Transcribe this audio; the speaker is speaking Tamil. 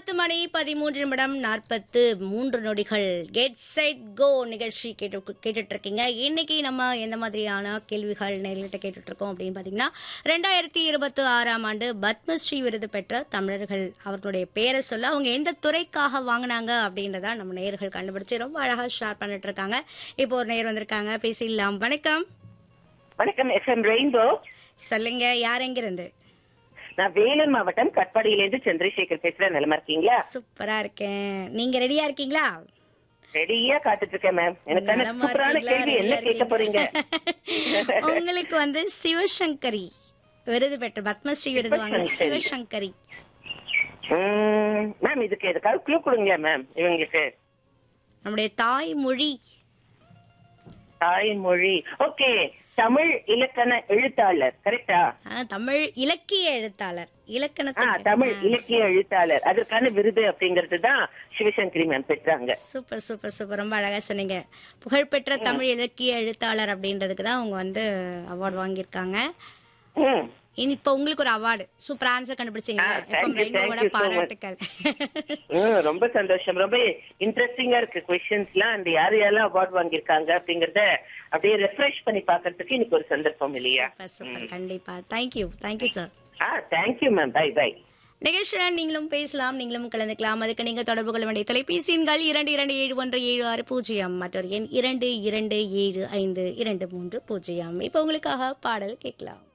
பத்து மணி பதிமூன்று நிமிடம் நாற்பத்து மூன்று நொடிகள் கெட் சைட் கோ நிகழ்ச்சி கேட்டு கேட்டுட்டு இருக்கீங்க இன்னைக்கு நம்ம எந்த மாதிரியான கேள்விகள் நேரிட்ட கேட்டுட்டு இருக்கோம் அப்படின்னு பாத்தீங்கன்னா ரெண்டாயிரத்தி இருபத்தி ஆறாம் ஆண்டு பத்மஸ்ரீ விருது பெற்ற தமிழர்கள் அவர்களுடைய பேரை சொல்ல அவங்க எந்த துறைக்காக வாங்கினாங்க அப்படின்றத நம்ம நேயர்கள் கண்டுபிடிச்சு ரொம்ப அழகா ஷேர் பண்ணிட்டு இருக்காங்க இப்போ ஒரு நேர் வந்திருக்காங்க பேசிடலாம் வணக்கம் வணக்கம் எஃப்எம் ரெயின்போ சொல்லுங்க யார் எங்கிருந்து நான் வேலூர் மாவட்டம் கட்பாடியிலேருந்து சந்திரசேகர் பேசுறேன் நிலமா இருக்கீங்களா சூப்பரா இருக்கேன் நீங்க ரெடியா இருக்கீங்களா ரெடியா காத்துட்டு இருக்கேன் மேம் எனக்கான நலமா சூப்பரான இருக்கீங்களா? கேள்வி என்ன ரெடியா கேட்க போறீங்க இருக்கீங்களா? உங்களுக்கு வந்து சிவசங்கரி விருது பெற்ற பத்மஸ்ரீ விருது வாங்க சிவசங்கரி. சிவசங்கரி உம், மேம் இதுக்கு எதுக்காவது க்ளூ கொடுங்க மேம் இவங்களுக்கு நம்முடைய தாய்மொழி தாய்மொழி ஓகே தமிழ் இலக்கண எழுத்தாளர் கரெக்டா ஆ, தமிழ் இலக்கிய எழுத்தாளர் ஆ இலக்கணத்துக்கு தமிழ் இலக்கிய எழுத்தாளர் அதற்கான விருது அப்படிங்கிறது தான் சிவசங்கரி மேம் பெற்றாங்க சூப்பர் சூப்பர் சூப்பர் ரொம்ப அழகா சொன்னீங்க புகழ்பெற்ற தமிழ் இலக்கிய எழுத்தாளர் அப்படின்றதுக்கு தான் அவங்க வந்து அவார்டு வாங்கியிருக்காங்க ம். இனி இப்ப உங்களுக்கு ஒரு அவார்டு சூப்பர் ஆன்சர் கண்டுபிடிச்சீங்க ஆ, இப்ப thank you, ரெயின்போவோட thank you so much. பாராட்டுக்கள் ம், ரொம்ப சந்தோஷம் ரொம்ப இன்ட்ரெஸ்டிங்கா இருக்கு கொஸ்டின்ஸ்லாம் அந்த யார் யாரெல்லாம் அவார்ட் வாங்கியிருக்காங்க அப்படிங்கறத அப்படியே ரெஃப்ரெஷ் பண்ணி பாக்குறதுக்கு இன்னைக்கு ஒரு சந்தர்ப்பம் இல்லையா சூப்பர் சூப்பர் கண்டிப்பா தேங்க்யூ தேங்க்யூ சார் ஆ தேங்க்யூ மேம் பை பை நிகழ்ச்சியில் நீங்களும் பேசலாம் நீங்களும் கலந்துக்கலாம் அதுக்கு நீங்க தொடர்பு கொள்ள வேண்டிய தொலைபேசி எண்கள் இரண்டு இரண்டு ஏழு ஒன்று ஏழு ஆறு பூஜ்ஜியம் மற்றொரு எண் இரண்டு இரண்டு ஏழு ஐந்து இரண்டு மூன்று பூஜ்ஜியம் இப்போ உங்களுக்காக பாடல் கேட்கலாம்